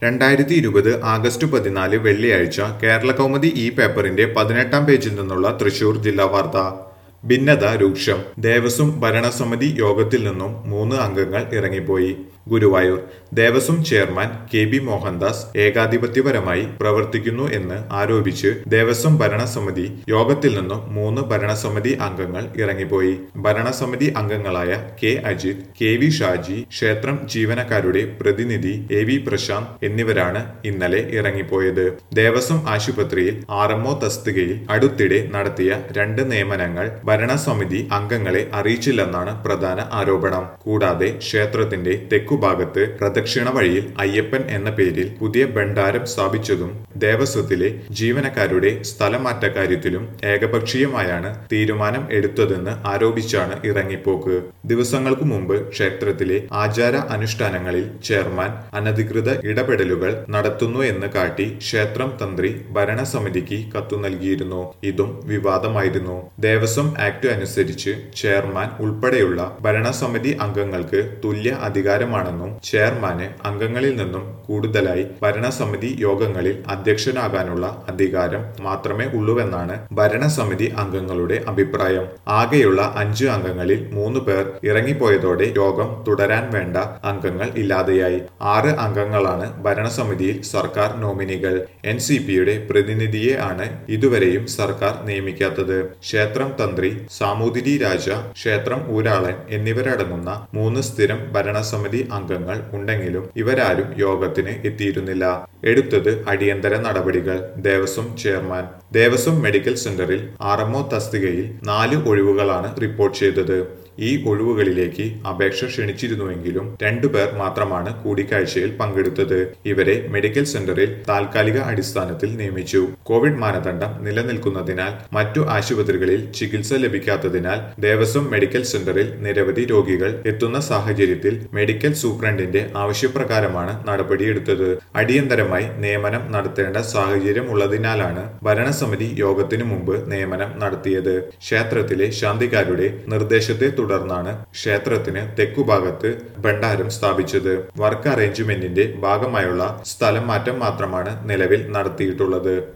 രണ്ടായിരത്തി ഇരുപത് ആഗസ്റ്റ് പതിനാല് വെള്ളിയാഴ്ച കേരള കൗമുദി ഈ പേപ്പറിന്റെ പതിനെട്ടാം പേജിൽ നിന്നുള്ള തൃശൂർ ജില്ലാ വാർത്ത ഭിന്നത രൂക്ഷം ദേവസ്വം ഭരണസമിതി യോഗത്തിൽ നിന്നും മൂന്ന് അംഗങ്ങൾ ഇറങ്ങിപ്പോയി Guruvayur Devaswom chairman K B Mohandas ഏകാധിപത്യപരമായി പ്രവർത്തിക്കുന്നു എന്ന് ആരോപിച്ച് ദേവസ്വം ഭരണസമിതി യോഗത്തിൽ നിന്നും മൂന്ന് ഭരണസമിതി അംഗങ്ങൾ ഇറങ്ങിപ്പോയി ഭരണസമിതി അംഗങ്ങളായ K Ajith K V Shaji ക്ഷേത്രം ജീവനക്കാരുടെ പ്രതിനിധി എ വി പ്രശാന്ത് എന്നിവരാണ് ഇന്നലെ ഇറങ്ങിപ്പോയത് ദേവസ്വം ആശുപത്രിയിൽ ആർ എംഒ തസ്തികയിൽ അടുത്തിടെ നടത്തിയ രണ്ട് നിയമനങ്ങൾ ഭരണസമിതി അംഗങ്ങളെ അറിയിച്ചില്ലെന്നാണ് പ്രധാന ആരോപണം കൂടാതെ ക്ഷേത്രത്തിന്റെ തെക്കുഭാഗത്ത് പ്രദക്ഷിണ വഴിയിൽ അയ്യപ്പൻ എന്ന പേരിൽ പുതിയ ഭണ്ഡാരം സ്ഥാപിച്ചതും ദേവസ്വത്തിലെ ജീവനക്കാരുടെ സ്ഥലമാറ്റ കാര്യത്തിലും ഏകപക്ഷീയമായാണ് തീരുമാനം എടുത്തതെന്ന് ആരോപിച്ചാണ് ഇറങ്ങിപ്പോക്ക് ദിവസങ്ങൾക്ക് മുമ്പ് ക്ഷേത്രത്തിലെ ആചാര അനുഷ്ഠാനങ്ങളിൽ ചെയർമാൻ അനധികൃത ഇടപെടലുകൾ നടത്തുന്നു എന്ന് കാട്ടി ക്ഷേത്രം തന്ത്രി ഭരണസമിതിക്ക് കത്തു നൽകിയിരുന്നു ഇതും വിവാദമായിരുന്നു ദേവസ്വം ആക്ട് അനുസരിച്ച് ചെയർമാൻ ഉൾപ്പെടെയുള്ള ഭരണസമിതി അംഗങ്ങൾക്ക് തുല്യ അധികാരമാണെന്നും ചെയർമാന് അംഗങ്ങളിൽ നിന്നും കൂടുതലായി ഭരണസമിതി യോഗങ്ങളിൽ അധ്യക്ഷനാകാനുള്ള അധികാരം മാത്രമേ ഉള്ളൂവെന്നാണ് ഭരണസമിതി അംഗങ്ങളുടെ അഭിപ്രായം ആകെയുള്ള അഞ്ച് അംഗങ്ങളിൽ മൂന്ന് പേർ ഇറങ്ങിപ്പോയതോടെ യോഗം തുടരാൻ വേണ്ട അംഗങ്ങൾ ഇല്ലാതെയായി ആറ് അംഗങ്ങളാണ് ഭരണസമിതിയിൽ സർക്കാർ നോമിനികൾ എൻ സി പിയുടെ പ്രതിനിധിയെ ആണ് ഇതുവരെയും സർക്കാർ നിയമിക്കാത്തത് ക്ഷേത്രം തന്ത്രി സാമൂതിരി രാജ ക്ഷേത്രം ഊരാളൻ എന്നിവരടങ്ങുന്ന മൂന്ന് സ്ഥിരം ഭരണസമിതി അംഗങ്ങൾ ഉണ്ടെങ്കിലും ഇവരാരും യോഗത്തിന് എത്തിയിരുന്നില്ല എടുത്തത് അടിയന്തര നടപടികൾ ദേവസ്വം ചെയർമാൻ ദേവസ്വം മെഡിക്കൽ സെന്ററിൽ ആർ എംഒ തസ്തികയിൽ നാല് ഒഴിവുകളാണ് റിപ്പോർട്ട് ചെയ്തത് ഈ ഒഴിവുകളിലേക്ക് അപേക്ഷ ക്ഷണിച്ചിരുന്നുവെങ്കിലും രണ്ടുപേർ മാത്രമാണ് കൂടിക്കാഴ്ചയിൽ പങ്കെടുത്തത് ഇവരെ മെഡിക്കൽ സെന്ററിൽ താൽക്കാലിക അടിസ്ഥാനത്തിൽ നിയമിച്ചു കോവിഡ് മാനദണ്ഡം നിലനിൽക്കുന്നതിനാൽ മറ്റു ആശുപത്രികളിൽ ചികിത്സ ലഭിക്കാത്തതിനാൽ ദേവസ്വം മെഡിക്കൽ സെന്ററിൽ നിരവധി രോഗികൾ എത്തുന്ന സാഹചര്യത്തിൽ മെഡിക്കൽ സൂപ്രണ്ടിന്റെ ആവശ്യപ്രകാരമാണ് നടപടിയെടുത്തത് അടിയന്തരമായി നിയമനം നടത്തേണ്ട സാഹചര്യം ഉള്ളതിനാലാണ് ഭരണസമിതി യോഗത്തിനു മുമ്പ് നിയമനം നടത്തിയത് ക്ഷേത്രത്തിലെ ശാന്തിക്കാരുടെ നിർദ്ദേശത്തെ തുടർന്നാണ് ക്ഷേത്രത്തിന് തെക്കുഭാഗത്ത് ഭണ്ഡാരം സ്ഥാപിച്ചത് വർക്ക് അറേഞ്ച്മെന്റിന്റെ ഭാഗമായുള്ള സ്ഥലം മാറ്റം മാത്രമാണ് നിലവിൽ നടത്തിയിട്ടുള്ളത്